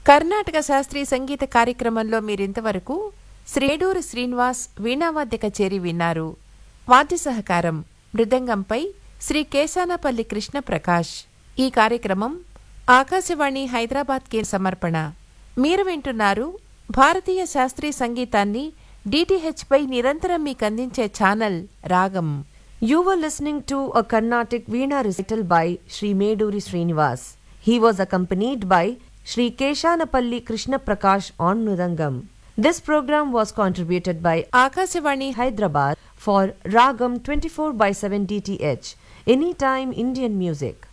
కర్ణాటక శాస్త్రీయ సంగీత కార్యక్రమంలో మీరింతవరకు శ్రేడూరు శ్రీనివాస్ వీణావాద్య కచేరి విన్నారు వాద్య సహకారం మృదంగంపై శ్రీ కేశానపల్లి కృష్ణ ప్రకాష్ ఈ కార్యక్రమం ఆకాశవాణి హైదరాబాద్ కే సమర్పణ మీరు వింటున్నారు భారతీయ శాస్త్రీయ సంగీతాన్ని డిటిహెచ్ పై నిరంతరం మీకు అందించే ఛానల్ రాగం You were listening to a Carnatic Veena recital by Sri Meduri Srinivas. He was accompanied by Sri Keshanapalli Krishna Prakash on Nudangam. This program was contributed by Akashvani Hyderabad for Ragam 24 by 7 DTH, Anytime Indian Music.